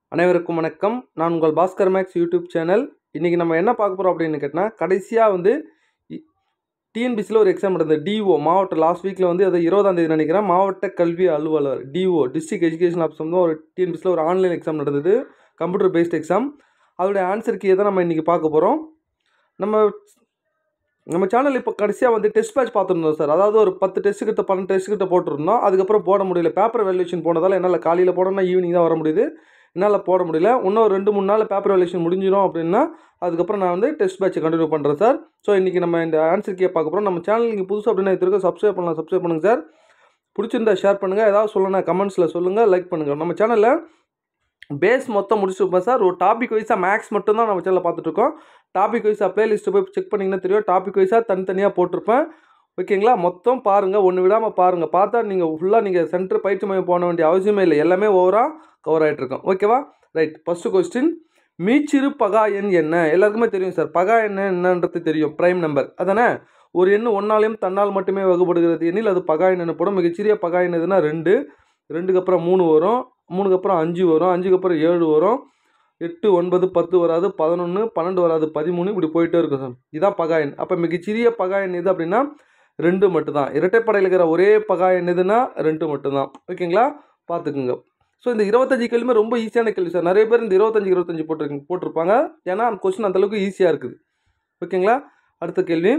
அனைவருக்கும் வணக்கம் நான் உங்கள் பாஸ்கர் மேக்ஸ் யூடியூப் சேனல் இன்றைக்கி நம்ம என்ன பார்க்க போகிறோம் அப்படின்னு கேட்டால் கடைசியாக வந்து டிஎன்பிசியில் ஒரு எக்ஸாம் நடந்தது டிஓ மாவட்ட லாஸ்ட் வீக்கில் வந்து அது இருபதாம் தேதி நினைக்கிறேன் மாவட்ட கல்வி அலுவலர் டிஓ டிஸ்ட்ரிக்ட் எஜுகேஷன் ஆஃபீஸ் வந்து ஒரு டிஎன்பிசியில் ஒரு ஆன்லைன் எக்ஸாம் நடந்தது கம்ப்யூட்டர் பேஸ்ட் எக்ஸாம் அதோடைய ஆன்சர் கீ தான் நம்ம இன்றைக்கி பார்க்க போகிறோம் நம்ம நம்ம சேனல் இப்போ கடைசியாக வந்து டெஸ்ட் பேட்ச் பார்த்துருந்தோம் சார் அதாவது ஒரு பத்து டெஸ்ட் கிட்ட பன்னெண்டு டெஸ்ட் கிட்ட போட்டிருந்தோம் அதுக்கப்புறம் போட முடியல பேப்பர் வேல்யூஷன் போனதால் என்னால் காலையில் போடணும்னா ஈவினிங் தான் வர முடியுது என்னால் போட முடியல இன்னும் ஒரு ரெண்டு மூணு நாள் பேப்பர் வேல்யூஷன் முடிஞ்சிடும் அப்படின்னா அதுக்கப்புறம் நான் வந்து டெஸ்ட் பேட்சை கண்டினியூ பண்ணுறேன் சார் ஸோ இன்றைக்கி நம்ம இந்த ஆன்சர் கே பார்க்க போகிறோம் நம்ம சேனல் நீங்கள் புதுசு அப்படின்னா இது சப்ஸ்கிரைப் பண்ணலாம் சப்ஸ்கிரைப் பண்ணுங்கள் சார் பிடிச்சிருந்தா ஷேர் பண்ணுங்கள் ஏதாவது சொல்லணும் கமெண்ட்ஸில் சொல்லுங்கள் லைக் பண்ணுங்கள் நம்ம சேனலில் பேஸ் மொத்தம் முடிச்சுருப்பேன் சார் ஒரு டாபிக் வைஸாக மேக்ஸ் மட்டும் தான் நம்ம சேனலில் பார்த்துட்ருக்கோம் டாபிக் வைஸாக ப்ளேலிஸ்ட்டு போய் செக் பண்ணிங்கன்னா தெரியும் டாபிக் வைஸாக தனித்தனியாக போட்டிருப்பேன் ஓகேங்களா மொத்தம் பாருங்கள் ஒன்று விடாமல் பாருங்கள் பார்த்தா நீங்கள் ஃபுல்லாக நீங்கள் சென்டர் பயிற்சி மையம் போன வேண்டிய அவசியமே இல்லை எல்லாமே ஓவராக கவர் ஆகிட்ருக்கோம் ஓகேவா ரைட் ஃபஸ்ட்டு கொஸ்டின் மீச்சிறு பகா எண் என்ன எல்லாருக்குமே தெரியும் சார் பகா எண் என்னன்றது தெரியும் ப்ரைம் நம்பர் அதானே ஒரு எண் ஒன்னாலையும் தன்னால் மட்டுமே வகுப்படுகிறது எண்ணில் அது பகா எண் எனப்படும் மிகச்சிறிய பகா எண் எதுனா ரெண்டு ரெண்டுக்கு அப்புறம் மூணு வரும் மூணுக்கு அப்புறம் அஞ்சு வரும் அஞ்சுக்கு அப்புறம் ஏழு வரும் எட்டு ஒன்பது பத்து வராது பதினொன்று பன்னெண்டு வராது பதிமூணு இப்படி போயிட்டே இருக்கும் சார் இதுதான் பகா எண் அப்போ மிகச்சிறிய பகா எண் எது அப்படின்னா ரெண்டு மட்டும்தான் இரட்டைப்படையில் இருக்கிற ஒரே பகா எண் எதுனா ரெண்டு மட்டும்தான் ஓகேங்களா பார்த்துக்குங்க ஸோ இந்த இருபத்தஞ்சு கேள்வியுமே ரொம்ப ஈஸியான கேள்வி சார் நிறைய பேர் இந்த இருபத்தஞ்சு இருபத்தஞ்சு போட்டிருக்கீங்க போட்டிருப்பாங்க ஏன்னா அந்த கொஸ்டின் அந்தளவுக்கு ஈஸியாக இருக்குது ஓகேங்களா அடுத்த கேள்வி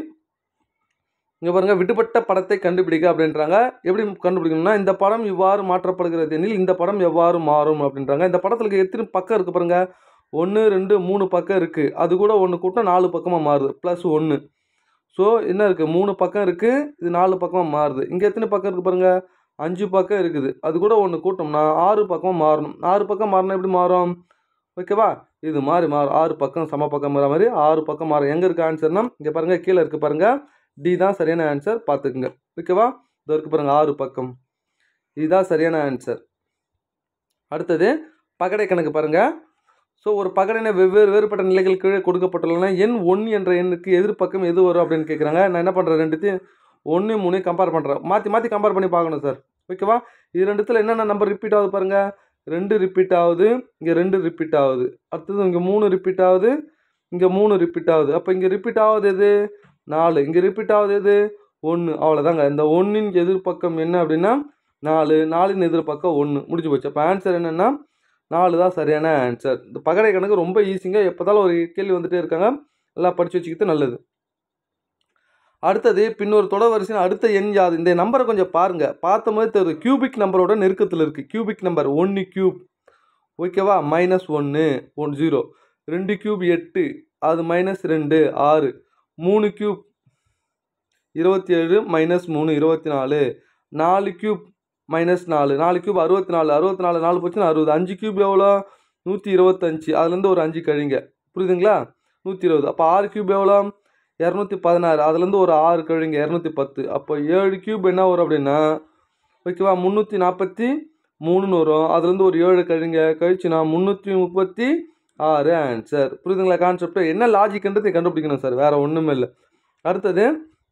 இங்கே பாருங்கள் விடுபட்ட படத்தை கண்டுபிடிக்க அப்படின்றாங்க எப்படி கண்டுபிடிக்கணும்னா இந்த படம் இவ்வாறு மாற்றப்படுகிறது எனில் இந்த படம் எவ்வாறு மாறும் அப்படின்றாங்க இந்த படத்தில் எத்தனை பக்கம் இருக்குது பாருங்கள் ஒன்று ரெண்டு மூணு பக்கம் இருக்குது அது கூட ஒன்று கூட்டம் நாலு பக்கமாக மாறுது ப்ளஸ் ஒன்று ஸோ என்ன இருக்குது மூணு பக்கம் இருக்குது இது நாலு பக்கமாக மாறுது இங்கே எத்தனை பக்கம் இருக்குது பாருங்கள் அஞ்சு பக்கம் இருக்குது அது கூட ஒன்று கூட்டோம்னா ஆறு பக்கம் மாறணும் ஆறு பக்கம் மாறினா எப்படி மாறும் ஓகேவா இது மாதிரி மாறும் ஆறு பக்கம் சம பக்கம் மாற மாதிரி ஆறு பக்கம் மாறும் எங்கே இருக்குது ஆன்சர்னா இங்கே பாருங்கள் கீழே இருக்குது பாருங்கள் டி தான் சரியான ஆன்சர் பார்த்துக்குங்க ஓகேவா இது இருக்குது பாருங்கள் ஆறு பக்கம் இதுதான் சரியான ஆன்சர் அடுத்தது பகடை கணக்கு பாருங்கள் ஸோ ஒரு பகடைனை வெவ்வேறு வேறுபட்ட நிலைகள் கீழே கொடுக்கப்பட்டுள்ளன எண் ஒன் என்ற எண்ணுக்கு எதிர்ப்பக்கம் எது வரும் அப்படின்னு கேட்குறாங்க நான் என்ன பண்ணுறேன் ரெண்டுத்தையும் ஒன்று மூணு கம்பேர் பண்ணுறேன் மாற்றி மாற்றி கம்பேர் பண்ணி பார்க்கணும் சார் ஓகேவா இது ரெண்டுத்தில் என்னென்ன நம்பர் ரிப்பீட் ஆகுது பாருங்கள் ரெண்டு ரிப்பீட் ஆகுது இங்கே ரெண்டு ரிப்பீட் ஆகுது அடுத்தது இங்கே மூணு ரிப்பீட் ஆகுது இங்கே மூணு ரிப்பீட் ஆகுது அப்போ இங்கே ரிப்பீட் ஆகுது எது நாலு இங்கே ரிப்பீட் ஆகுது எது ஒன்று அவ்வளோதாங்க இந்த ஒன்றின் எதிர்ப்பக்கம் என்ன அப்படின்னா நாலு நாலின் எதிர்ப்பக்கம் ஒன்று முடிஞ்சு போச்சு அப்போ ஆன்சர் என்னென்னா நாலு தான் சரியான ஆன்சர் இந்த பகடை கணக்கு ரொம்ப ஈஸிங்க எப்போதாலும் ஒரு கேள்வி வந்துகிட்டே இருக்காங்க நல்லா படித்து வச்சுக்கிட்டு நல்லது அடுத்தது பின்னொரு தொடர் வரிசையின் அடுத்த எண் யாது இந்த நம்பரை கொஞ்சம் பாருங்கள் பார்த்த மாதிரி தெரியுது கியூபிக் நம்பரோட நெருக்கத்தில் இருக்குது கியூபிக் நம்பர் ஒன்று கியூப் ஓகேவா மைனஸ் ஒன்று ஒன் ஜீரோ ரெண்டு கியூப் எட்டு அது மைனஸ் ரெண்டு ஆறு மூணு கியூப் இருபத்தி ஏழு மைனஸ் மூணு இருபத்தி நாலு நாலு கியூப் மைனஸ் நாலு நாலு கியூப் அறுபத்தி நாலு அறுபத்தி நாலு நாலு போச்சுன்னா அறுபது அஞ்சு கியூப் எவ்வளோ நூற்றி இருபத்தஞ்சி அதுலேருந்து ஒரு அஞ்சு கழிங்க புரியுதுங்களா நூற்றி இருபது அப்போ ஆறு கியூப் எவ்வளோ இரநூத்தி பதினாறு அதுலேருந்து ஒரு ஆறு கழிங்க இரநூத்தி பத்து அப்போ ஏழு கியூப் என்ன வரும் அப்படின்னா ஓகேவா முந்நூற்றி நாற்பத்தி மூணுன்னு வரும் அதுலேருந்து ஒரு ஏழு கழிங்க கழிச்சுனா முந்நூற்றி முப்பத்தி ஆறு ஆன்சர் புரியுதுங்களா கான்செப்ட் என்ன லாஜிக்ன்றது கண்டுபிடிக்கணும் சார் வேறு ஒன்றுமே இல்லை அடுத்தது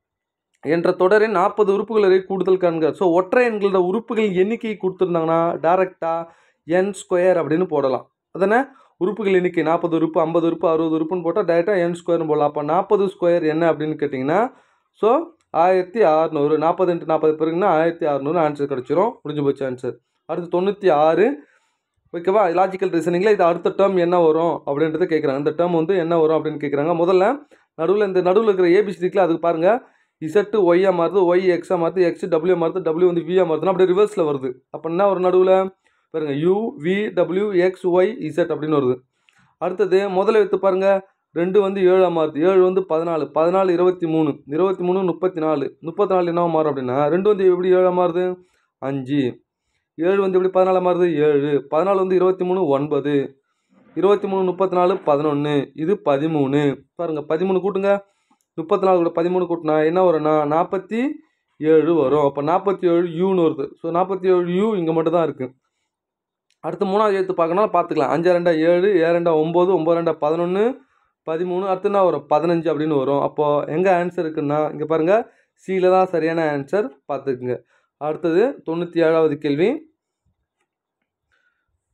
என்ற தொடரின் நாற்பது உறுப்புகளை கூடுதல் காண்க ஸோ ஒற்றை எண்களோட உறுப்புகள் எண்ணிக்கை கொடுத்துருந்தாங்கன்னா டேரெக்டாக என் ஸ்கொயர் அப்படின்னு போடலாம் அதானே உறுப்புகள் எண்ணிக்கை நாற்பது உறுப்பு ஐம்பது உறுப்பு அறுபது உறுப்புன்னு போட்டால் டேரெக்டாக என் ஸ்கொயர்னு போடலாம் அப்போ நாற்பது ஸ்கொயர் என்ன அப்படின்னு கேட்டிங்கன்னா ஸோ ஆயிரத்தி அறநூறு நாற்பது இன்ட்டு நாற்பது பிறகுனா ஆயிரத்தி அறநூறு ஆன்சர் கிடச்சிரும் முடிஞ்சு போச்சு ஆன்சர் அடுத்து தொண்ணூற்றி ஆறு ஓகேவா லாஜிக்கல் ரீசனிங்கில் இது அடுத்த டேர்ம் என்ன வரும் அப்படின்றத கேட்குறாங்க இந்த டேர்ம் வந்து என்ன வரும் அப்படின்னு கேட்குறாங்க முதல்ல நடுவில் இந்த நடுவில் இருக்கிற ஏபிசிடிக்கில் அதுக்கு பாருங்கள் இசட்டு ஒய்யா மாறுது ஒய் எக்ஸா மாறுது எக்ஸ் டபிள்யூ மாறுது டபிள்யூ வந்து வியா மாறுதுன்னா அப்படியே ரிவர்ஸில் வருது அப்போ என்ன ஒரு நடுவில் பாருங்க U V W X Y Z அப்படின்னு வருது அடுத்தது முதல்ல எடுத்து பாருங்கள் ரெண்டு வந்து ஏழாக மாறுது ஏழு வந்து பதினாலு பதினாலு இருபத்தி மூணு இருபத்தி மூணு முப்பத்தி நாலு முப்பத்தி நாலு என்ன மாறும் அப்படின்னா ரெண்டு வந்து எப்படி ஏழாக மாறுது அஞ்சு ஏழு வந்து எப்படி பதினாலு மாறுது ஏழு பதினாலு வந்து இருபத்தி மூணு ஒன்பது இருபத்தி மூணு முப்பத்தி நாலு பதினொன்று இது பதிமூணு பாருங்கள் பதிமூணு கூட்டுங்க முப்பத்தி நாலு கூட பதிமூணு கூட்டினா என்ன வரும்னா நாற்பத்தி ஏழு வரும் அப்போ நாற்பத்தி ஏழு யூன்னு வருது ஸோ நாற்பத்தி ஏழு யூ இங்கே மட்டும் தான் இருக்குது அடுத்து மூணாவது எழுத்து பார்க்கணும் பார்த்துக்கலாம் அஞ்சா ரெண்டா ஏழு ஏழு ரெண்டா ஒம்பது ஒம்பது ரெண்டா பதினொன்று பதிமூணு அடுத்து என்ன வரும் பதினஞ்சு அப்படின்னு வரும் அப்போது எங்கே ஆன்சர் இருக்குன்னா இங்கே பாருங்கள் சியில் தான் சரியான ஆன்சர் பார்த்துக்குங்க அடுத்தது தொண்ணூற்றி ஏழாவது கேள்வி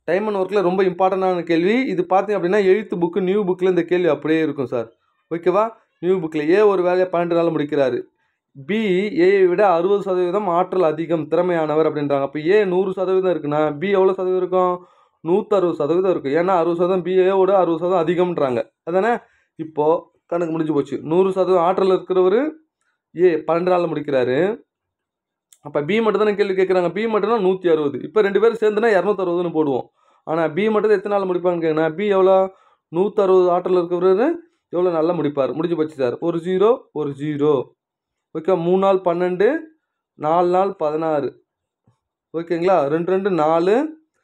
டைம் அண்ட் ஒர்க்கில் ரொம்ப இம்பார்ட்டண்டான கேள்வி இது பார்த்தீங்க அப்படின்னா எழுத்து புக்கு நியூ புக்கில் இந்த கேள்வி அப்படியே இருக்கும் சார் ஓகேவா நியூ புக்கில் ஏ ஒரு வேலையை பன்னெண்டு நாள் முடிக்கிறாரு பி ஏயை விட அறுபது சதவீதம் ஆற்றல் அதிகம் திறமையானவர் அப்படின்றாங்க அப்போ ஏ நூறு சதவீதம் இருக்குன்னா பி எவ்வளோ சதவீதம் இருக்கும் நூற்றறுபது சதவீதம் இருக்கும் ஏன்னா அறுபது சதவீதம் பிஏவோட அறுபது சதவீதம் அதிகம்ன்றாங்க அதானே இப்போது கணக்கு முடிஞ்சு போச்சு நூறு சதவீதம் ஆற்றல் இருக்கிறவர் ஏ பன்னெண்டு நாளில் முடிக்கிறாரு அப்போ பி மட்டும் தானே கேள்வி கேட்குறாங்க பி மட்டும்னா நூற்றி அறுபது இப்போ ரெண்டு பேரும் சேர்ந்துனா இரநூத்தறுபதுன்னு போடுவோம் ஆனால் பி மட்டும் தான் எத்தனை நாள் முடிப்பான்னு கேட்குறேன் பி எவ்வளோ நூற்றறுபது ஆற்றல் இருக்கிறவர் எவ்வளோ நல்லா முடிப்பார் முடிஞ்சு போச்சு சார் ஒரு ஜீரோ ஒரு ஜீரோ ஓகே மூணு நாள் பன்னெண்டு நாலு நாள் பதினாறு ஓகேங்களா ரெண்டு ரெண்டு நாலு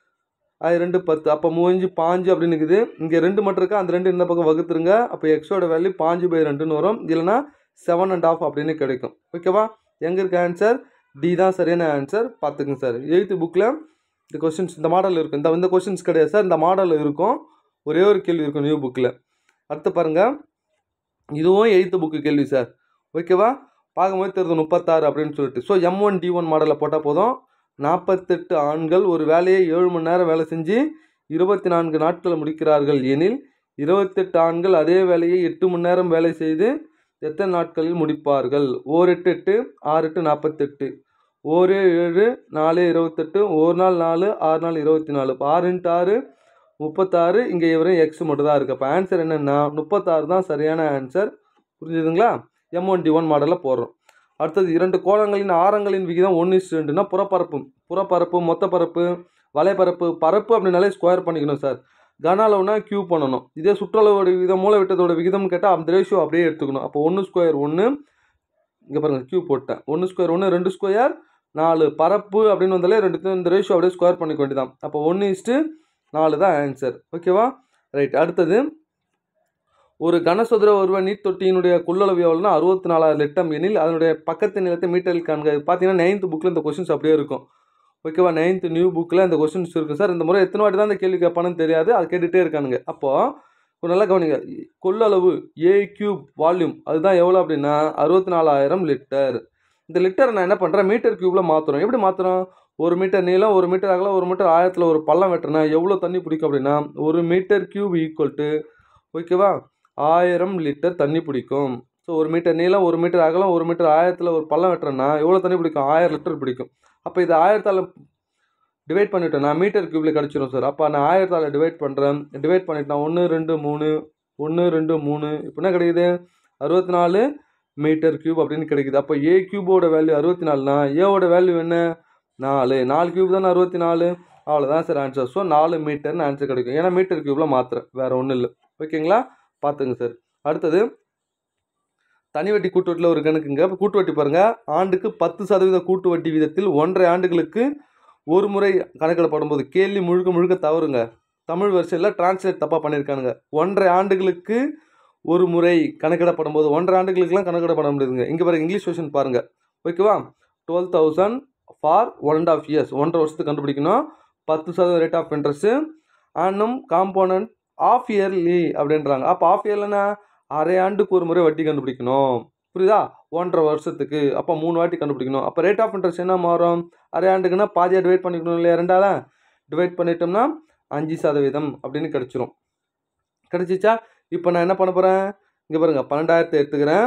அது ரெண்டு பத்து அப்போ மூஞ்சு பாஞ்சு அப்படின்னு இருக்குது இங்கே ரெண்டு மட்டும் இருக்கா அந்த ரெண்டு இந்த பக்கம் வகுத்துருங்க அப்போ எக்ஸோட வேல்யூ பாஞ்சு பை ரெண்டுன்னு வரும் இல்லைனா செவன் அண்ட் ஆஃப் அப்படின்னு கிடைக்கும் ஓகேவா எங்கே இருக்க ஆன்சர் டி தான் சரியான ஆன்சர் பார்த்துக்குங்க சார் எயித்து புக்கில் இந்த கொஷின்ஸ் இந்த மாடல் இருக்கும் இந்த இந்த கொஷின்ஸ் கிடையாது சார் இந்த மாடல் இருக்கும் ஒரே ஒரு கேள்வி இருக்கும் நியூ புக்கில் அடுத்து பாருங்கள் இதுவும் எயித்து புக்கு கேள்வி சார் ஓகேவா பார்க்கும்போது தெரியுது முப்பத்தாறு அப்படின்னு சொல்லிட்டு so M one T one மாடலில் போட்டால் போதும் நாற்பத்தெட்டு ஆண்கள் ஒரு வேலையை ஏழு மணி நேரம் வேலை செஞ்சு இருபத்தி நான்கு நாட்கள் முடிக்கிறார்கள் எனில் இருபத்தெட்டு ஆண்கள் அதே வேலையை எட்டு மணி நேரம் வேலை செய்து எத்தனை நாட்களில் முடிப்பார்கள் ஓர் எட்டு எட்டு ஆறு எட்டு நாற்பத்தெட்டு ஓரு ஏழு நாலு இருபத்தெட்டு ஒரு நாள் நாலு ஆறு நாள் இருபத்தி நாலு இப்போ ஆறு இன்ட்டு ஆறு முப்பத்தாறு இங்கே இவரும் எக்ஸ் மட்டும் தான் இருக்குது அப்போ ஆன்சர் என்னென்னா முப்பத்தாறு தான் சரியான ஆன்சர் புரிஞ்சுதுங்களா எம் ஒன் டி ஒன் மாடலில் போடுறோம் அடுத்தது இரண்டு கோளங்களின் ஆரங்களின் விகிதம் ஒன்று இஸ் ரெண்டுனா புறப்பரப்பு புறப்பரப்பு மொத்த பரப்பு வலைப்பரப்பு பரப்பு அப்படின்னாலே ஸ்கொயர் பண்ணிக்கணும் சார் கன அளவுனா கியூ பண்ணணும் இதே சுற்றளவோட விகிதம் மூளை விட்டதோட விகிதம் கேட்டால் அந்த ரேஷியோ அப்படியே எடுத்துக்கணும் அப்போ ஒன்று ஸ்கொயர் ஒன்று இங்கே பாருங்கள் கியூ போட்டேன் ஒன்று ஸ்கொயர் ஒன்று ரெண்டு ஸ்கொயர் நாலு பரப்பு அப்படின்னு வந்தாலே ரெண்டு இந்த ரேஷியோ அப்படியே ஸ்கொயர் பண்ணிக்க வேண்டியதான் அப்போ ஒன்று இஸ்ட்டு நாலு தான் ஆன்சர் ஓகேவா ரைட் அடுத்தது ஒரு கனசதுர உருவ நீர் தொட்டியினுடைய கொள்ளளவு எவ்வளோனா அறுபத்தி நாலாயிரம் லிட்டம் எனில் அதனுடைய பக்கத்து நிலத்தை மீட்டரில் காண்க பார்த்தீங்கன்னா நைன்த் புக்கில் இந்த கொஷின்ஸ் அப்படியே இருக்கும் ஓகேவா நைன்த் நியூ புக்கில் இந்த கொஷின்ஸ் இருக்கும் சார் இந்த முறை எத்தனை வாட்டி தான் இந்த கேள்வி கேட்பானு தெரியாது அது கேட்டுகிட்டே இருக்கானுங்க அப்போது நல்லா கவனிங்க கொள்ளளவு ஏ கியூப் வால்யூம் அதுதான் எவ்வளோ அப்படின்னா அறுபத்தி நாலாயிரம் லிட்டர் இந்த லிட்டரை நான் என்ன பண்ணுறேன் மீட்டர் க்யூப்பில் மாற்றுறோம் எப்படி மாற்றுறோம் ஒரு மீட்டர் நீளம் ஒரு மீட்டர் அகலம் ஒரு மீட்டர் ஆயிரத்தில் ஒரு பள்ளம் வெட்டுறேன்னா எவ்வளோ தண்ணி பிடிக்கும் அப்படின்னா ஒரு மீட்டர் கியூப் ஈக்குவல் டு ஓகேவா ஆயிரம் லிட்டர் தண்ணி பிடிக்கும் ஸோ ஒரு மீட்டர் நீளம் ஒரு மீட்டர் அகலம் ஒரு மீட்டர் ஆயிரத்தில் ஒரு பள்ளம் வெட்டுறேன்னா எவ்வளோ தண்ணி பிடிக்கும் ஆயிரம் லிட்டர் பிடிக்கும் அப்போ இது ஆயிரத்தால் டிவைட் பண்ணிட்டேன் நான் மீட்டர் க்யூப்பில் கிடச்சிரும் சார் அப்போ நான் ஆயிரத்தால் டிவைட் பண்ணுறேன் டிவைட் பண்ணிட்டேன் ஒன்று ரெண்டு மூணு ஒன்று ரெண்டு மூணு இப்போ என்ன கிடைக்குது அறுபத்தி நாலு மீட்டர் க்யூப் அப்படின்னு கிடைக்குது அப்போ ஏ க்யூபோட வேல்யூ அறுபத்தி நாலுனா ஏவோட வேல்யூ என்ன நாலு நாலு க்யூப் தானே அறுபத்தி நாலு அவ்வளோதான் சார் ஆன்சர் ஸோ நாலு மீட்டர்னு ஆன்சர் கிடைக்கும் ஏன்னா மீட்டர் க்யூப்பில் மாத்திரம் வேறு ஒன்றும் இல்லை ஓகேங்களா பார்த்துங்க சார் அடுத்தது தனி வட்டி கூட்டு வட்டியில் ஒரு கணக்குங்க இப்போ கூட்டு வட்டி பாருங்கள் ஆண்டுக்கு பத்து சதவீத கூட்டு வட்டி வீதத்தில் ஒன்றரை ஆண்டுகளுக்கு ஒரு முறை கணக்கிடப்படும் போது கேள்வி முழுக்க முழுக்க தவறுங்க தமிழ் வரிசையில் டிரான்ஸ்லேட் தப்பாக பண்ணியிருக்கானுங்க ஒன்றரை ஆண்டுகளுக்கு ஒரு முறை கணக்கிடப்படும் போது ஒன்றரை ஆண்டுகளுக்குலாம் கணக்கிடப்பட முடியுதுங்க இங்கே பாருங்க இங்கிலீஷ் கொஷின் பாருங்கள் ஓகேவா twelve thousand four one and half years ஒன்றரை வருஷத்துக்கு கண்டுபிடிக்கணும் பத்து சதவீதம் ரேட் ஆஃப் இன்ட்ரெஸ்ட்டு ஆனும் காம்போனன்ட் ஆஃப் இயர்லி அப்படின்றாங்க அப்போ ஆஃப் இயர்லனா அரை ஆண்டுக்கு ஒரு முறை வட்டி கண்டுபிடிக்கணும் புரியுதா ஒன்றரை வருஷத்துக்கு அப்போ மூணு வாட்டி கண்டுபிடிக்கணும் அப்போ ரேட் ஆஃப் இன்ட்ரெஸ்ட் என்ன மாறும் அரை ஆண்டுக்குன்னா பாதியாக டிவைட் பண்ணிக்கணும் இல்லையா ரெண்டால டிவைட் பண்ணிட்டோம்னா அஞ்சு சதவீதம் அப்படின்னு கிடச்சிரும் கிடச்சிச்சா இப்போ நான் என்ன பண்ண போகிறேன் இங்கே பாருங்கள் பன்னெண்டாயிரத்தை எடுத்துக்கிறேன்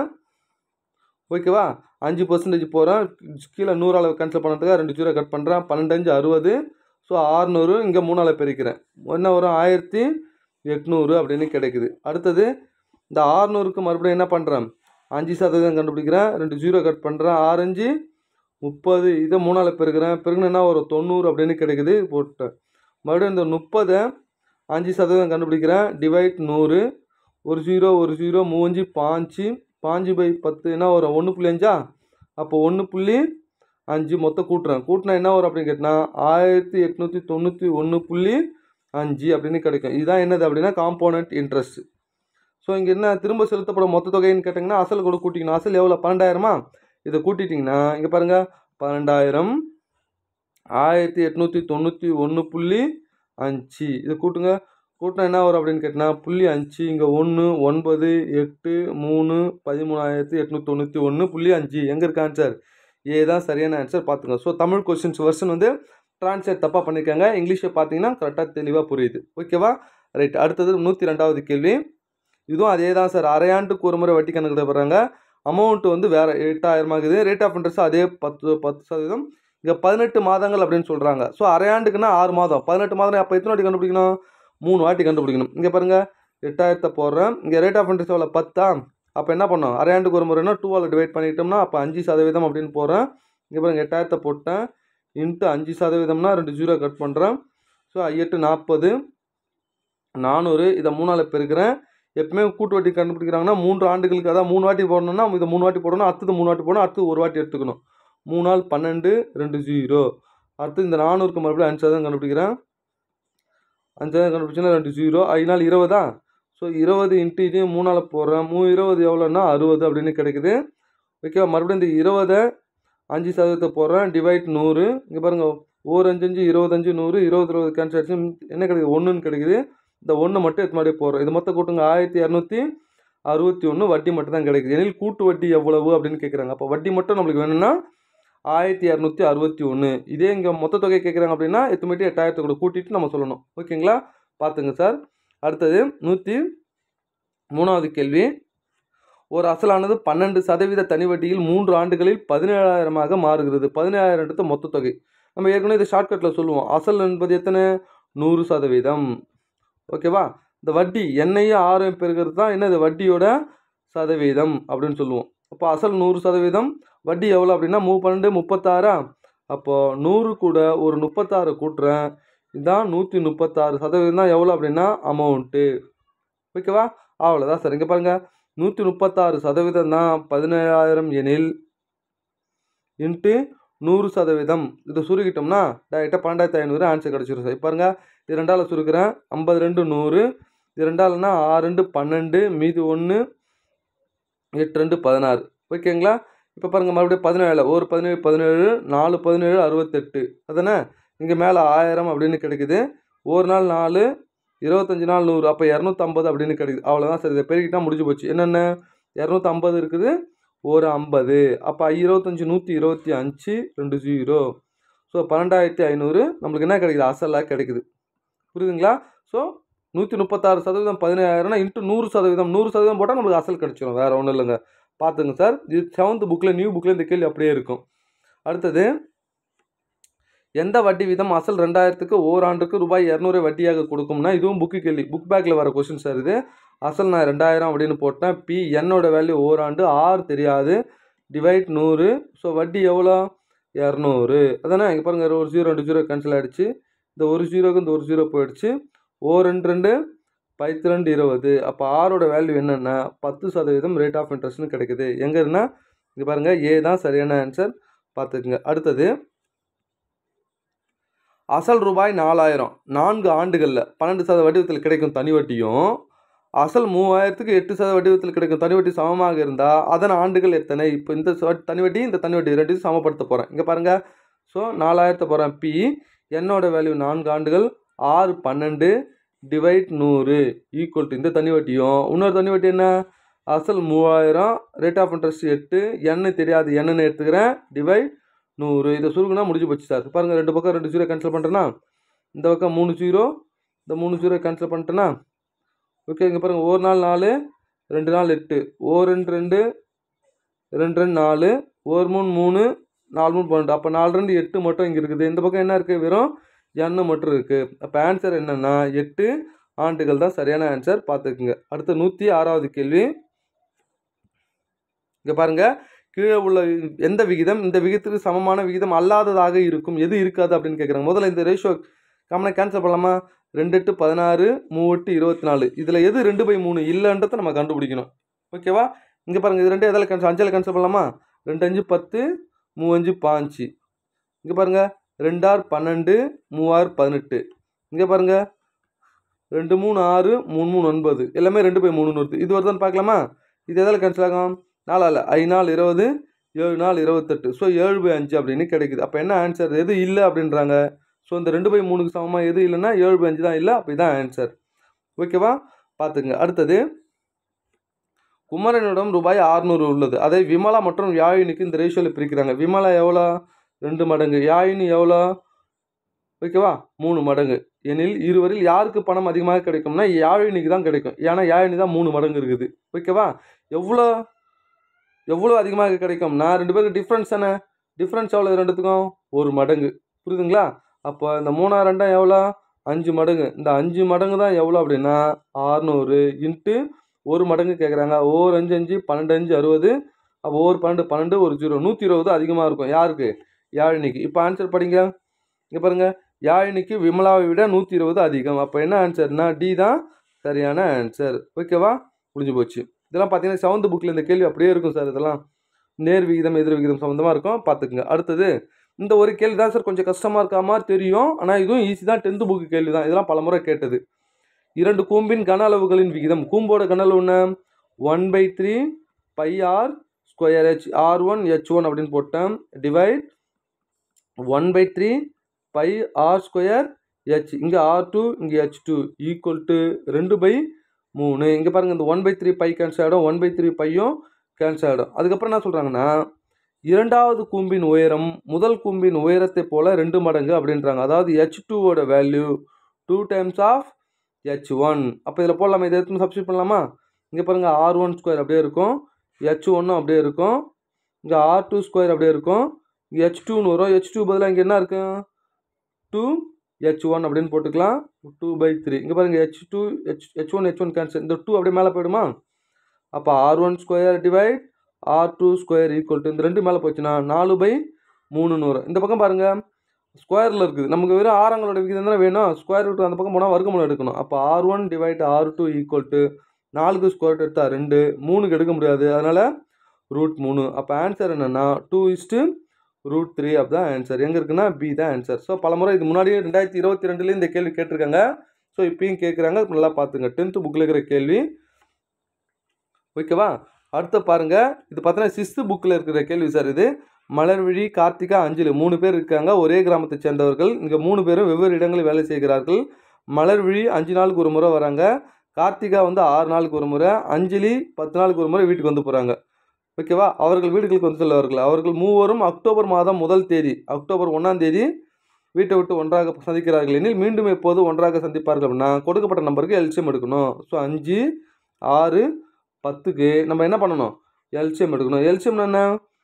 ஓகேவா அஞ்சு பர்சன்டேஜ் போகிறேன் கீழே நூறால் கேன்சல் பண்ணுறதுக்காக ரெண்டு ஜீரோ கட் பண்ணுறேன் பன்னெண்டஞ்சு அறுபது ஸோ ஆறுநூறு இங்கே மூணால் பெருக்கிறேன் என்ன வரும் ஆயிரத்தி எட்நூறு அப்படின்னு கிடைக்குது அடுத்தது இந்த ஆறுநூறுக்கு மறுபடியும் என்ன பண்ணுறேன் அஞ்சு சதவீதம் கண்டுபிடிக்கிறேன் ரெண்டு ஜீரோ கட் பண்ணுறேன் ஆரஞ்சு முப்பது இதை மூணால் பெருக்கிறேன் பெருகுனா ஒரு தொண்ணூறு அப்படின்னு கிடைக்குது போட்டேன் மறுபடியும் இந்த முப்பதை அஞ்சு சதவீதம் கண்டுபிடிக்கிறேன் டிவைட் நூறு ஒரு ஜீரோ ஒரு ஜீரோ மூஞ்சு பாஞ்சு பாஞ்சு பை பத்து என்ன வரும் ஒன்று புள்ளி அஞ்சா அப்போ ஒன்று புள்ளி அஞ்சு மொத்தம் கூட்டுறேன் கூட்டினா என்ன வரும் அப்படின்னு கேட்டினா ஆயிரத்தி எட்நூற்றி தொண்ணூற்றி ஒன்று புள்ளி அஞ்சு அப்படின்னு கிடைக்கும் இதுதான் என்னது அப்படின்னா காம்போனன்ட் இன்ட்ரெஸ்ட் ஸோ இங்கே என்ன திரும்ப செலுத்தப்படும் மொத்த தொகைன்னு கேட்டிங்கன்னா அசல் கூட கூட்டிக்கணும் அசல் எவ்வளோ பன்னெண்டாயிரமா இதை கூட்டிட்டிங்கன்னா இங்கே பாருங்கள் பன்னெண்டாயிரம் ஆயிரத்தி எட்நூற்றி தொண்ணூற்றி ஒன்று புள்ளி அஞ்சு இதை கூட்டுங்க கூட்டினா என்ன வரும் அப்படின்னு கேட்டினா புள்ளி அஞ்சு இங்கே ஒன்று ஒன்பது எட்டு மூணு பதிமூணாயிரத்தி எட்நூற்றி தொண்ணூற்றி ஒன்று புள்ளி அஞ்சு எங்கே இருக்க ஆன்சர் ஏ தான் சரியான ஆன்சர் பார்த்துங்க ஸோ தமிழ் கொஸ்டின்ஸ் வெர்ஷன் வந்து ட்ரான்ஸ்லேட் தப்பாக பண்ணியிருக்காங்க இங்கிலீஷை பார்த்தீங்கன்னா கரெக்டாக தெளிவாக புரியுது ஓகேவா ரைட் அடுத்தது நூற்றி ரெண்டாவது கேள்வி இதுவும் அதே தான் சார் அரையாண்டுக்கு ஒரு முறை வட்டி கணக்கு போடுறாங்க அமௌண்ட் வந்து வேறு எட்டாயிரம் ஆகுது ரேட் ஆஃப் இன்ட்ரெஸ்ட் அதே பத்து பத்து சதவீதம் இங்கே பதினெட்டு மாதங்கள் அப்படின்னு சொல்கிறாங்க ஸோ அரையாண்டுக்குன்னா ஆறு மாதம் பதினெட்டு மாதம் அப்போ எத்தனை வாட்டி கண்டுபிடிக்கணும் மூணு வாட்டி கண்டுபிடிக்கணும் இங்கே பாருங்கள் எட்டாயிரத்தை போடுறேன் இங்கே ரேட் ஆஃப் இன்ட்ரெஸ்ட் எவ்வளோ பத்தா அப்போ என்ன பண்ணோம் அரையாண்டுக்கு ஒரு முறைனா டூவால் டிவைட் பண்ணிட்டோம்னா அப்போ அஞ்சு சதவீதம் அப்படின்னு போடுறேன் இங்கே பாருங்க எட்டாயிரத்தை போட்டேன் இன்ட்டு அஞ்சு சதவீதம்னா ரெண்டு ஜீரோ கட் பண்ணுறேன் ஸோ எட்டு நாற்பது நானூறு இதை மூணால் பெருக்கிறேன் எப்பவுமே கூட்டு வட்டி கண்டுபிடிக்கிறாங்கன்னா மூன்று ஆண்டுகளுக்கு அதான் மூணு வாட்டி போடணும்னா இதை மூணு வாட்டி போடணும் அடுத்தது மூணு வாட்டி போடணும் அடுத்து ஒரு வாட்டி எடுத்துக்கணும் மூணு நாள் பன்னெண்டு ரெண்டு ஜீரோ அடுத்து இந்த நானூறுக்கு மறுபடியும் அஞ்சு சதவீதம் கண்டுபிடிக்கிறேன் அஞ்சு சதவீதம் கண்டுபிடிச்சா ரெண்டு ஜீரோ ஐந்து நாள் இருபதா ஸோ இருபது இன்ட்டு இதையும் மூணால் போடுறேன் மூ இருபது எவ்வளோன்னா அறுபது அப்படின்னு கிடைக்குது ஓகேவா மறுபடியும் இந்த இருபதை அஞ்சு சதவீதத்தை போடுறேன் டிவைட் நூறு இங்கே பாருங்கள் ஒரு அஞ்சு அஞ்சு இருபத்தஞ்சு நூறு இருபது இருபது கேன்சல் ஆச்சு என்ன கிடைக்குது ஒன்றுன்னு கிடைக்குது இந்த ஒன்று மட்டும் எத்து மாதிரி போடுறோம் இது மொத்தம் கூட்டுங்க ஆயிரத்தி இரநூத்தி அறுபத்தி ஒன்று வட்டி மட்டும் தான் கிடைக்குது எனில் கூட்டு வட்டி எவ்வளவு அப்படின்னு கேட்குறாங்க அப்போ வட்டி மட்டும் நம்மளுக்கு வேணும்னா ஆயிரத்தி இரநூத்தி அறுபத்தி ஒன்று இதே இங்கே மொத்த தொகை கேட்குறாங்க அப்படின்னா எட்டு மட்டும் எட்டாயிரத்தை கூட கூட்டிட்டு நம்ம சொல்லணும் ஓகேங்களா பார்த்துங்க சார் அடுத்தது நூற்றி மூணாவது கேள்வி ஒரு அசலானது பன்னெண்டு சதவீத தனி வட்டியில் மூன்று ஆண்டுகளில் பதினேழாயிரமாக மாறுகிறது பதினேழாயிரத்து மொத்த தொகை நம்ம ஏற்கனவே இதை ஷார்ட்கட்டில் சொல்லுவோம் அசல் என்பது எத்தனை நூறு சதவீதம் ஓகேவா இந்த வட்டி எண்ணெயும் ஆறும் பெருகிறது தான் என்ன இது வட்டியோட சதவீதம் அப்படின்னு சொல்லுவோம் அப்போ அசல் நூறு சதவீதம் வட்டி எவ்வளோ அப்படின்னா மூ பன்னெண்டு முப்பத்தாறா அப்போது நூறு கூட ஒரு முப்பத்தாறு கூட்டுறேன் இதுதான் நூற்றி முப்பத்தாறு சதவீதம் தான் எவ்வளோ அப்படின்னா அமௌண்ட்டு ஓகேவா அவ்வளோதான் சார் இங்கே பாருங்கள் நூற்றி முப்பத்தாறு சதவீதம் தான் பதினேழாயிரம் எனில் இன்ட்டு நூறு சதவீதம் இதை சுருக்கிட்டோம்னா டேரெக்டாக பன்னெண்டாயிரத்தி ஐநூறு ஆன்சர் கிடச்சிரும் சார் இப்போ பாருங்கள் இது ரெண்டால் சுருக்கிறேன் ஐம்பது ரெண்டு நூறு இது ரெண்டாலுன்னா ஆறு ரெண்டு பன்னெண்டு மீதி ஒன்று எட்டு ரெண்டு பதினாறு ஓகேங்களா இப்போ பாருங்கள் மறுபடியும் பதினேழு ஒரு பதினேழு பதினேழு நாலு பதினேழு அறுபத்தெட்டு அதானே இங்கே மேலே ஆயிரம் அப்படின்னு கிடைக்குது ஒரு நாள் நாலு இருபத்தஞ்சி நாள் நூறு அப்போ இரநூத்தம்பது அப்படின்னு கிடைக்குது அவ்வளோதான் சார் இதை பெருக்கிட்டா முடிஞ்சு போச்சு என்னென்ன இரநூத்தம்பது இருக்குது ஒரு ஐம்பது அப்போ இருபத்தஞ்சி நூற்றி இருபத்தி அஞ்சு ரெண்டு ஜீரோ ஸோ பன்னெண்டாயிரத்தி ஐநூறு நம்மளுக்கு என்ன கிடைக்குது அசலாக கிடைக்குது புரியுதுங்களா ஸோ நூற்றி முப்பத்தாறு சதவீதம் பதினேழாயிரம்னா இன்ட்டு நூறு சதவீதம் நூறு சதவீதம் போட்டால் நம்மளுக்கு அசல் கிடச்சிரும் வேறு ஒன்றும் இல்லைங்க பார்த்துங்க சார் இது செவன்த் புக்கில் நியூ புக்கில் இந்த கேள்வி அப்படியே இருக்கும் அடுத்தது எந்த வட்டி வீதம் அசல் ரெண்டாயிரத்துக்கு ஓராண்டுக்கு ரூபாய் இரநூறு வட்டியாக கொடுக்கும்னா இதுவும் புக்கு கேள்வி புக் பேக்கில் வர கொஷின் சார் இது அசல் நான் ரெண்டாயிரம் அப்படின்னு போட்டேன் பி என்னோட வேல்யூ ஓராண்டு ஆறு தெரியாது டிவைட் நூறு ஸோ வட்டி எவ்வளோ இரநூறு அதானே இங்கே பாருங்கள் ஒரு ஜீரோ ரெண்டு ஜீரோ கேன்சல் ஆகிடுச்சு இந்த ஒரு ஜீரோக்கு இந்த ஒரு ஜீரோ போயிடுச்சு ஓ ரெண்டு ரெண்டு பத்து ரெண்டு இருபது அப்போ ஆரோட வேல்யூ என்னென்னா பத்து சதவீதம் ரேட் ஆஃப் இன்ட்ரெஸ்ட்னு கிடைக்குது எங்கன்னா இங்கே பாருங்கள் ஏ தான் சரியான ஆன்சர் பார்த்துக்குங்க அடுத்தது அசல் ரூபாய் நாலாயிரம் நான்கு ஆண்டுகளில் பன்னெண்டு சத வடிவத்தில் கிடைக்கும் தனி வட்டியும் அசல் மூவாயிரத்துக்கு எட்டு சத வடிவத்தில் கிடைக்கும் தனி வட்டி சமமாக இருந்தால் அதன் ஆண்டுகள் எத்தனை இப்போ இந்த ச- தனி வட்டி இந்த தனி வட்டி ரெண்டையும் சமப்படுத்த போகிறேன் இங்கே பாருங்கள் ஸோ நாலாயிரத்தை போகிறேன் பி என்னோட வேல்யூ நான்கு ஆண்டுகள் ஆறு பன்னெண்டு டிவைட் நூறு ஈக்குவல் டு இந்த தனி வட்டியும் இன்னொரு தனி வட்டி என்ன அசல் மூவாயிரம் ரேட் ஆஃப் இன்ட்ரெஸ்ட் எட்டு என்ன தெரியாது என்னன்னு எடுத்துக்கிறேன் டிவைட் நூறு இதை சுருக்குனா முடிஞ்சு போச்சு சார் பாருங்கள் ரெண்டு பக்கம் ரெண்டு ஜீரோ கேன்சல் பண்ணுறேன்னா இந்த பக்கம் மூணு ஜீரோ இந்த மூணு ஜீரோ கேன்சல் பண்ணிட்டேன்னா ஓகே இங்கே பாருங்கள் ஒரு நாள் நாலு ரெண்டு நாள் எட்டு ஓ ரெண்டு ரெண்டு ரெண்டு ரெண்டு நாலு ஒரு மூணு மூணு நாலு மூணு பன்னெண்டு அப்போ நாலு ரெண்டு எட்டு மட்டும் இங்கே இருக்குது இந்த பக்கம் என்ன இருக்குது வெறும் எண்ணு மட்டும் இருக்குது அப்போ ஆன்சர் என்னென்னா எட்டு ஆண்டுகள் தான் சரியான ஆன்சர் பார்த்துக்குங்க அடுத்து நூற்றி ஆறாவது கேள்வி இங்கே பாருங்கள் கீழே உள்ள எந்த விகிதம் இந்த விகிதத்துக்கு சமமான விகிதம் அல்லாததாக இருக்கும் எது இருக்காது அப்படின்னு கேட்குறாங்க முதல்ல இந்த ரேஷியோ கம்மனை கேன்சல் பண்ணலாமா ரெண்டு எட்டு பதினாறு மூவெட்டு இருபத்தி நாலு இதில் எது ரெண்டு பை மூணு இல்லைன்றதை நம்ம கண்டுபிடிக்கணும் ஓகேவா இங்கே பாருங்கள் இது ரெண்டு எதில் கேன்சல் அஞ்சில் கேன்சல் பண்ணலாமா ரெண்டு அஞ்சு பத்து மூவஞ்சு பாஞ்சு இங்கே பாருங்கள் ரெண்டார் பன்னெண்டு மூவாறு பதினெட்டு இங்கே பாருங்கள் ரெண்டு மூணு ஆறு மூணு மூணு ஒன்பது எல்லாமே ரெண்டு பை மூணுன்னு வருது இது வருதான்னு பார்க்கலாமா இது எதில் கேன்சல் ஆகும் நாலால் ஐ நாள் இருபது ஏழு நாள் இருபத்தெட்டு ஸோ ஏழு பை அஞ்சு அப்படின்னு கிடைக்குது அப்போ என்ன ஆன்சர் எது இல்லை அப்படின்றாங்க ஸோ இந்த ரெண்டு பை மூணுக்கு சமமாக எது இல்லைன்னா ஏழு பை அஞ்சு தான் இல்லை அப்படி தான் ஆன்சர் ஓகேவா பார்த்துங்க அடுத்தது குமரனிடம் ரூபாய் 600 உள்ளது அதை விமலா மற்றும் யாழினிக்கு இந்த ரேஷியோவில் பிரிக்கிறாங்க விமலா எவ்வளோ ரெண்டு மடங்கு யாழினி எவ்வளோ ஓகேவா மூணு மடங்கு எனில் இருவரில் யாருக்கு பணம் அதிகமாக கிடைக்கும்னா யாழினிக்கு தான் கிடைக்கும் ஏன்னா யாழினி தான் மூணு மடங்கு இருக்குது ஓகேவா எவ்வளோ எவ்வளோ அதிகமாக கிடைக்கும்னா ரெண்டு பேருக்கு டிஃப்ரென்ஸ் என்ன டிஃப்ரென்ஸ் எவ்வளோ ரெண்டுத்துக்கும் ஒரு மடங்கு புரியுதுங்களா அப்போ இந்த மூணா ரெண்டாம் எவ்வளோ அஞ்சு மடங்கு இந்த அஞ்சு மடங்கு தான் எவ்வளோ அப்படின்னா ஆறுநூறு இன்ட்டு ஒரு மடங்கு கேட்குறாங்க ஓர் அஞ்சு அஞ்சு பன்னெண்டு அஞ்சு அறுபது அப்போ ஒரு பன்னெண்டு பன்னெண்டு ஒரு ஜீரோ நூற்றி இருபது அதிகமாக இருக்கும் யாருக்கு யாழினிக்கு இப்போ ஆன்சர் படிங்க இங்கே பாருங்க யாழினிக்கு விமலாவை விட நூற்றி இருபது அதிகம் அப்போ என்ன ஆன்சர்னா டி தான் சரியான ஆன்சர் ஓகேவா முடிஞ்சு போச்சு இதெல்லாம் பார்த்தீங்கன்னா செவன்த் புக்கில் இந்த கேள்வி அப்படியே இருக்கும் சார் இதெல்லாம் நேர் விகிதம் எதிர் விகிதம் சம்மந்தமாக இருக்கும் பார்த்துக்குங்க அடுத்தது இந்த ஒரு கேள்வி தான் சார் கொஞ்சம் கஷ்டமாக இருக்கா மாதிரி தெரியும் ஆனால் இதுவும் ஈஸி தான் டென்த்து புக்கு கேள்வி தான் இதெல்லாம் பலமுறை கேட்டது இரண்டு கூம்பின் கன அளவுகளின் விகிதம் கூம்போட கன அளவு என்ன one by three pi R square H R one H one அப்படின்னு போட்டேன் divide one by three pi R square H இங்கே ஆர் டூ இங்கே ஹெச் டூ ஈக்குவல் டு ரெண்டு பை மூணு இங்கே பாருங்கள் இந்த one by three pi cancel ஆகிடும் ஒன் பை த்ரீ பையும் கேன்சல் ஆகிடும் அதுக்கப்புறம் என்ன சொல்கிறாங்கன்னா இரண்டாவது கூம்பின் உயரம் முதல் கூம்பின் உயரத்தை போல ரெண்டு மடங்கு அப்படின்றாங்க அதாவது ஹெச் டூவோட value two times of H one அப்போ இதில் போடலாமா இதை எடுத்து சப்ஸ்டியூட் பண்ணலாமா இங்கே பாருங்கள் ஆர் ஒன் ஸ்கொயர் அப்படியே இருக்கும் ஹெச் ஒன்னும் அப்படியே இருக்கும் இங்கே ஆர் டூ ஸ்கொயர் அப்படியே இருக்கும் இங்கே ஹெச் டூன்னு வரும் ஹெச் டூ பதிலாக இங்கே என்ன இருக்கும் டூ ஹெச் ஒன் அப்படின்னு போட்டுக்கலாம் டூ பை த்ரீ இங்கே பாருங்கள் H two H H one H one cancel இந்த டூ அப்படியே மேலே போயிடுமா அப்போ R one square divide R two square equal to இந்த ரெண்டு மேலே போச்சுன்னா நாலு பை மூணுன்னு வரும் இந்த பக்கம் பாருங்கள் ஸ்கொயரில் இருக்குது நமக்கு வெறும் ஆறாங்களோட விகிதம் தானே வேணும் ஸ்கொயர் ரூட் அந்த பக்கம் போனால் வர்க்கமூலம் எடுக்கணும் அப்போ R one divide R two equal to நாலுக்கு ஸ்கொயர் ரூட் எடுத்தால் ரெண்டு மூணுக்கு எடுக்க முடியாது அதனால் ரூட் மூணு அப்போ ஆன்சர் என்னென்னா டூ இஸ்ட்டு ரூட் த்ரீ தான் ஆன்சர் எங்கே இருக்குன்னா பி தான் ஆன்சர் ஸோ பலமுறை இது முன்னாடியே ரெண்டாயிரத்தி இருபத்தி ரெண்டுலேயும் இந்த கேள்வி கேட்டிருக்காங்க ஸோ இப்பயும் கேட்குறாங்க நல்லா பார்த்துங்க டென்த்து புக்கில் இருக்கிற கேள்வி ஓகேவா அடுத்து பாருங்க இது பார்த்தீங்கன்னா சிக்ஸ்த்து புக்கில் இருக்கிற கேள்வி சார் இது மலர்விழி கார்த்திகா அஞ்சலி மூணு பேர் இருக்காங்க ஒரே கிராமத்தை சேர்ந்தவர்கள் இங்கே மூணு பேரும் வெவ்வேறு இடங்களில் வேலை செய்கிறார்கள் மலர்விழி அஞ்சு நாளுக்கு ஒரு முறை வராங்க கார்த்திகா வந்து ஆறு நாளுக்கு ஒரு முறை அஞ்சலி பத்து நாளுக்கு ஒரு முறை வீட்டுக்கு வந்து போகிறாங்க ஓகேவா அவர்கள் வீடுகளுக்கு வந்து செல்வார்கள் அவர்கள் மூவரும் அக்டோபர் மாதம் முதல் தேதி அக்டோபர் ஒன்றாம் தேதி வீட்டை விட்டு ஒன்றாக சந்திக்கிறார்கள் எனில் மீண்டும் எப்போது ஒன்றாக சந்திப்பார்கள் அப்படின்னா கொடுக்கப்பட்ட நம்பருக்கு எல்சியம் எடுக்கணும் ஸோ அஞ்சு ஆறு பத்துக்கு நம்ம என்ன பண்ணணும் எல்சியம் எடுக்கணும் எல்சியம் என்ன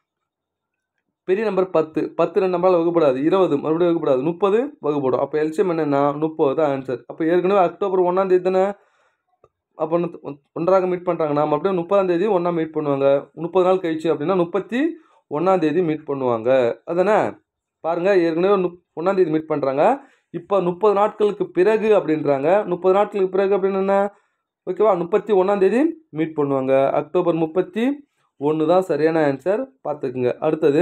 பெரிய நம்பர் பத்து பத்து ரெண்டு நம்பரால் வகுப்படாது இருபது மறுபடியும் வகுப்படாது முப்பது வகுப்படும் அப்போ எல்சியம் என்னென்னா முப்பது தான் ஆன்சர் அப்போ ஏற்கனவே அக்டோபர் ஒன்றாம் தேதி தானே அப்போ ஒன்று- ஒன்றாக மீட் பண்ணுறாங்கன்னா மறுபடியும் முப்பதாம் தேதி ஒன்றா மீட் பண்ணுவாங்க முப்பது நாள் கழிச்சு அப்படின்னா முப்பத்தி ஒன்றாம் தேதி மீட் பண்ணுவாங்க அதானே பாருங்கள் ஏற்கனவே முப் ஒன்றாம் தேதி மீட் பண்ணுறாங்க இப்போ முப்பது நாட்களுக்கு பிறகு அப்படின்றாங்க முப்பது நாட்களுக்கு பிறகு அப்படின்னு என்ன ஓகேவா முப்பத்தி ஒன்றாம் தேதி மீட் பண்ணுவாங்க அக்டோபர் முப்பத்தி ஒன்று தான் சரியான ஆன்சர் பார்த்துக்குங்க அடுத்தது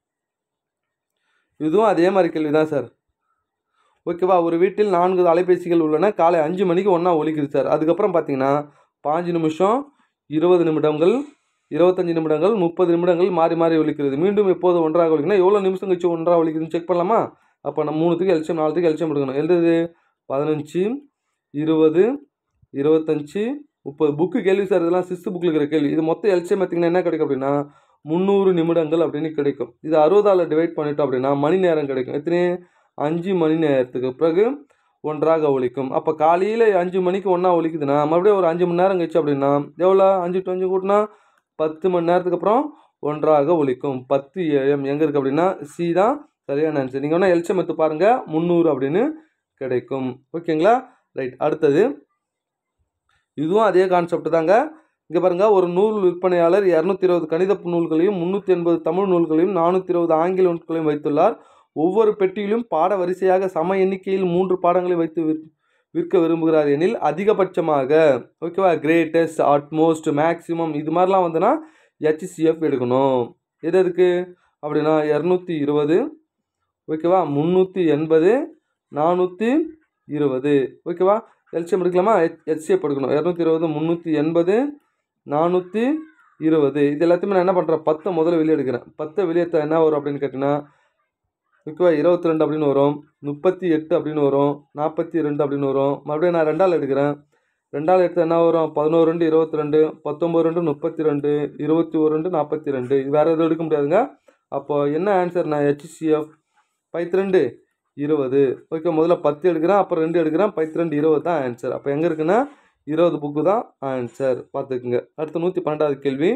இதுவும் அதே மாதிரி கேள்வி தான் சார் ஓகேவா ஒரு வீட்டில் நான்கு அலைபேசிகள் உள்ளன காலை அஞ்சு மணிக்கு ஒன்றா ஒலிக்குது சார் அதுக்கப்புறம் பார்த்தீங்கன்னா பாஞ்சு நிமிஷம் இருபது நிமிடங்கள் இருபத்தஞ்சு நிமிடங்கள் முப்பது நிமிடங்கள் மாறி மாறி ஒலிக்கிறது மீண்டும் எப்போது ஒன்றாக ஒலிக்குன்னா எவ்வளோ நிமிஷம் கழிச்சு ஒன்றாக ஒலிக்குதுன்னு செக் பண்ணலாமா அப்போ நம்ம மூணுத்துக்கு எல்சியம் நாலுத்துக்கு எல்சியம் எடுக்கணும் எழுதுது பதினஞ்சு இருபது இருபத்தஞ்சி முப்பது புக்கு கேள்வி சார் இதெல்லாம் சிக்ஸ்த்து புக்கில் இருக்கிற கேள்வி இது மொத்தம் எல்சியம் பார்த்தீங்கன்னா என்ன கிடைக்கும் அப்படின்னா முந்நூறு நிமிடங்கள் அப்படின்னு கிடைக்கும் இது அறுபதால் டிவைட் பண்ணிட்டோம் அப்படின்னா மணி நேரம் கிடைக்கும் எத்தனை அஞ்சு மணி நேரத்துக்கு பிறகு ஒன்றாக ஒலிக்கும் அப்போ காலையில் அஞ்சு மணிக்கு ஒன்றா ஒலிக்குதுன்னா மறுபடியும் ஒரு அஞ்சு மணி நேரம் கழிச்சு அப்படின்னா எவ்வளோ அஞ்சு டு அஞ்சு கூட்டினா பத்து மணி நேரத்துக்கு அப்புறம் ஒன்றாக ஒலிக்கும் பத்து ஏஎம் எங்கே இருக்குது அப்படின்னா சி தான் சரியான ஆன்சர் நீங்கள் வேணால் எல்சியம் எடுத்து பாருங்கள் முந்நூறு அப்படின்னு கிடைக்கும் ஓகேங்களா ரைட் அடுத்தது இதுவும் அதே கான்செப்ட் தாங்க இங்கே பாருங்கள் ஒரு நூல் விற்பனையாளர் இரநூத்தி இருபது கணித நூல்களையும் முந்நூற்றி எண்பது தமிழ் நூல்களையும் நானூற்றி இருபது ஆங்கில நூல்களையும் வைத்துள்ளார் ஒவ்வொரு பெட்டியிலும் பாட வரிசையாக சம எண்ணிக்கையில் மூன்று பாடங்களை வைத்து விற்- விற்க விரும்புகிறார் எனில் அதிகபட்சமாக ஓகேவா கிரேட்டஸ்ட் அட்மோஸ்ட் மேக்ஸிமம் இது மாதிரிலாம் வந்துன்னா ஹெச்சிஎஃப் எடுக்கணும் எது எதுக்கு அப்படின்னா இரநூத்தி இருபது ஓகேவா முந்நூற்றி எண்பது நானூற்றி இருபது ஓகேவா எல்சிஎம் எடுக்கலாமா ஹெச்சிஎஃப் எடுக்கணும் இரநூத்தி இருபது முந்நூற்றி எண்பது நானூற்றி இருபது இது எல்லாத்தையுமே நான் என்ன பண்ணுறேன் பத்தை முதல்ல வெளியே எடுக்கிறேன் பத்தை வெளியே எடுத்தா என்ன வரும் அப்படின்னு கேட்டிங்கன்னா ஓகேவா இருபத்தி ரெண்டு அப்படின்னு வரும் முப்பத்தி எட்டு அப்படின்னு வரும் நாற்பத்தி ரெண்டு அப்படின்னு வரும் மறுபடியும் நான் ரெண்டாள் எடுக்கிறேன் ரெண்டாள் எடுத்து என்ன வரும் பதினோரு ரெண்டு இருபத்தி ரெண்டு பத்தொம்பது ரெண்டு முப்பத்தி ரெண்டு இருபத்தி ஒரு ரெண்டு நாற்பத்தி ரெண்டு இது வேறு எதுவும் எடுக்க முடியாதுங்க அப்போ என்ன ஆன்சர் நான் ஹெச்சிஎஃப் பைத்து ரெண்டு இருபது ஓகே முதல்ல பத்து எடுக்கிறேன் அப்புறம் ரெண்டு எடுக்கிறேன் பத்து ரெண்டு இருபது தான் ஆன்சர் அப்போ எங்கே இருக்குன்னா இருபது புக்கு தான் ஆன்சர் பார்த்துக்குங்க அடுத்து நூற்றி பன்னெண்டாவது கேள்வி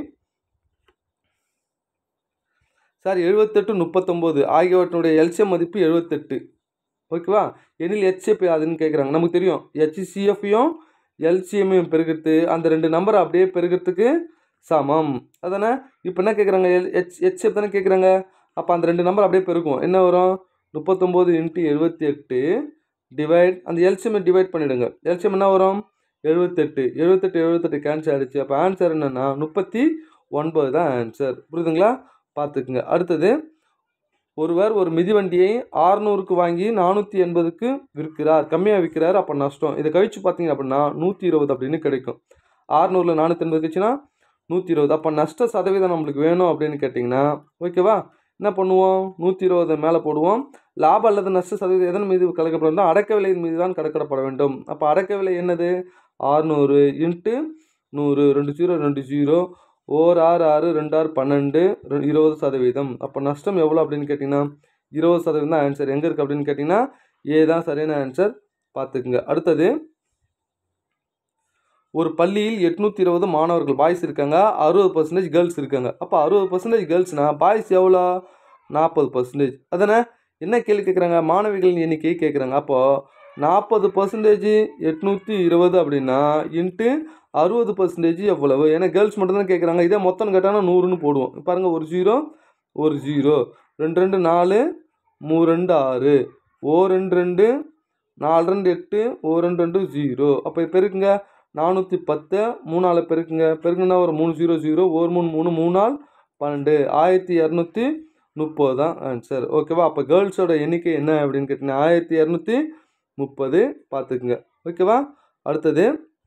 சார் எழுபத்தெட்டு முப்பத்தொம்போது ஆகியவற்றினுடைய எல்சிஎம் மதிப்பு எழுபத்தெட்டு ஓகேவா எனில் ஹெச்எப் அதுன்னு கேட்குறாங்க நமக்கு தெரியும் ஹெச்சிசிஎஃப்யும் எல்சிஎம்மையும் பெருகிறது அந்த ரெண்டு நம்பரை அப்படியே பெருகிறதுக்கு சமம் அதானே இப்போ என்ன கேட்குறாங்க எல் ஹெச் ஹெச்எப் தானே கேட்குறாங்க அப்போ அந்த ரெண்டு நம்பர் அப்படியே பெருக்கும் என்ன வரும் முப்பத்தொம்போது இன்ட்டு எழுபத்தி எட்டு டிவைட் அந்த எல்சிஎம்மை டிவைட் பண்ணிவிடுங்க எல்சிஎம் என்ன வரும் எழுபத்தெட்டு எழுபத்தெட்டு எழுபத்தெட்டு கேன்சல் ஆகிடுச்சு அப்போ ஆன்சர் என்னென்னா முப்பத்தி ஒன்பது தான் ஆன்சர் புரியுதுங்களா பார்த்துக்குங்க அடுத்தது ஒருவர் ஒரு மிதிவண்டியை ஆறுநூறுக்கு வாங்கி நானூற்றி எண்பதுக்கு விற்கிறார் கம்மியாக விற்கிறார் அப்போ நஷ்டம் இதை கழிச்சு பார்த்தீங்க அப்படின்னா நூற்றி இருபது அப்படின்னு கிடைக்கும் ஆறுநூறில் நானூற்றி எண்பது கழிச்சுன்னா நூற்றி இருபது அப்போ நஷ்ட சதவீதம் நம்மளுக்கு வேணும் அப்படின்னு கேட்டிங்கன்னா ஓகேவா என்ன பண்ணுவோம் நூற்றி இருபது மேலே போடுவோம் லாபம் அல்லது நஷ்ட சதவீதம் எதன் மீது கணக்கப்பட வேண்டும் அடக்க விலையின் மீது தான் கணக்கிடப்பட வேண்டும் அப்போ அடக்க விலை என்னது ஆறுநூறு இன்ட்டு நூறு ரெண்டு ஜீரோ ரெண்டு ஜீரோ ஓர் ஆறு ஆறு ரெண்டு ஆறு பன்னெண்டு ரெ- இருபது சதவீதம் அப்போ நஷ்டம் எவ்வளோ அப்படின்னு கேட்டிங்கன்னா இருபது சதவீதம் தான் ஆன்சர் எங்கே இருக்குது அப்படின்னு கேட்டிங்கன்னா ஏ தான் சரியான ஆன்சர் பார்த்துக்குங்க அடுத்தது ஒரு பள்ளியில் எட்நூற்றி இருபது மாணவர்கள் பாய்ஸ் இருக்காங்க அறுபது பர்சன்டேஜ் கேர்ள்ஸ் இருக்காங்க அப்போ அறுபது பர்சன்டேஜ் கேர்ள்ஸ்னால் பாய்ஸ் எவ்வளோ நாற்பது பர்சன்டேஜ் அதானே என்ன கேள்வி கேட்குறாங்க மாணவிகளின் எண்ணிக்கையை கேட்குறாங்க அப்போது நாற்பது பர்சன்டேஜ் எட்நூற்றி இருபது அப்படின்னா இன்ட்டு அறுபது பர்சன்டேஜ் எவ்வளவு ஏன்னா கேர்ள்ஸ் மட்டும் தான் கேட்குறாங்க இதே மொத்தம் கேட்டாங்கன்னா நூறுன்னு போடுவோம் பாருங்கள் ஒரு ஜீரோ ஒரு ஜீரோ ரெண்டு ரெண்டு நாலு மூ ரெண்டு ஆறு ஓ ரெண்டு ரெண்டு நாலு ரெண்டு எட்டு ஓ ரெண்டு ரெண்டு ஜீரோ அப்போ பெருக்குங்க நானூற்றி பத்து மூணால் பெருக்குங்க பெருக்குன்னா ஒரு மூணு ஜீரோ ஜீரோ ஒரு மூணு மூணு மூணு நாள் பன்னெண்டு ஆயிரத்தி இரநூத்தி முப்பது தான் ஆன்சர் ஓகேவா அப்போ கேர்ள்ஸோட எண்ணிக்கை என்ன அப்படின்னு கேட்டிங்கன்னா ஆயிரத்தி இரநூத்தி முப்பது பார்த்துக்குங்க ஓகேவா அடுத்தது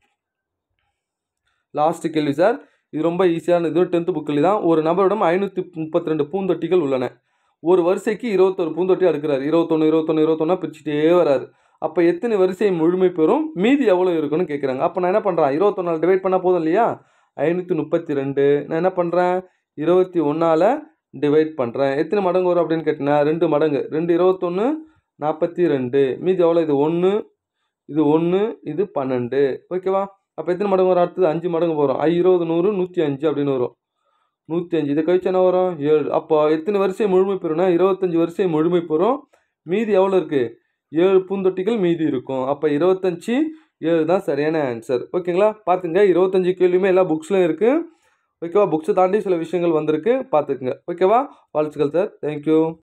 லாஸ்ட் கேள்வி சார் இது ரொம்ப ஈஸியான இது டென்த்து புக்கில் தான் ஒரு நபரிடம் ஐநூற்றி முப்பத்தி ரெண்டு பூந்தொட்டிகள் உள்ளன ஒரு வரிசைக்கு இருபத்தொரு பூந்தொட்டி அடுக்கிறார் இருபத்தொன்று இருபத்தொன்று இருபத்தொன்னா பிரிச்சுட்டே வராரு அப்போ எத்தனை வரிசை முழுமை பெறும் மீதி எவ்வளோ இருக்குன்னு கேட்குறாங்க அப்போ நான் என்ன பண்ணுறேன் இருபத்தொன்னால டிவைட் பண்ணால் போதும் இல்லையா ஐநூற்றி முப்பத்தி ரெண்டு நான் என்ன பண்ணுறேன் இருபத்தி ஒன்றால் டிவைட் பண்ணுறேன் எத்தனை மடங்கு வரும் அப்படின்னு கேட்டிங்கன்னா ரெண்டு மடங்கு ரெண்டு இருபத்தொன்று நாற்பத்தி ரெண்டு மீதி எவ்வளோ இது ஒன்று இது ஒன்று இது பன்னெண்டு ஓகேவா அப்போ எத்தனை மடங்கு வரும் அடுத்தது அஞ்சு மடங்கு வரும் ஐ இருபது நூறு நூற்றி அஞ்சு அப்படின்னு வரும் நூற்றி அஞ்சு இதை கழிச்சு என்ன வரும் ஏழு அப்போ எத்தனை வரிசை முழுமை பெறும்னா இருபத்தஞ்சி வரிசை முழுமை பெறும் மீதி எவ்வளோ இருக்குது ஏழு பூந்தொட்டிகள் மீதி இருக்கும் அப்போ இருபத்தஞ்சி ஏழு தான் சரியான ஆன்சர் ஓகேங்களா பார்த்துங்க இருபத்தஞ்சி கேள்வியுமே எல்லா புக்ஸ்லையும் இருக்குது ஓகேவா புக்ஸை தாண்டி சில விஷயங்கள் வந்திருக்கு பார்த்துக்குங்க ஓகேவா வாழ்த்துக்கள் சார் தேங்க்யூ